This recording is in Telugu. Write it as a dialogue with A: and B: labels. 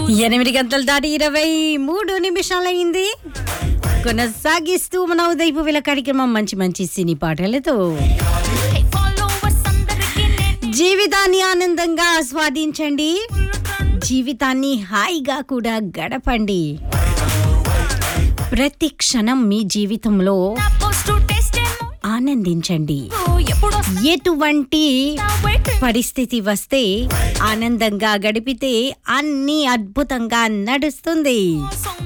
A: ఎనిమిది గంటలు దాటి ఇరవై మూడు నిమిషాలైంది కొనసాగిస్తూ మన ఉదయపు వేల కార్యక్రమం మంచి మంచి సినీ పాటలతో జీవితాన్ని ఆనందంగా ఆస్వాదించండి జీవితాన్ని హాయిగా కూడా గడపండి ప్రతి క్షణం మీ జీవితంలో ఆనందించండి ఎటువంటి పరిస్థితి వస్తే ఆనందంగా గడిపితే అన్ని అద్భుతంగా నడుస్తుంది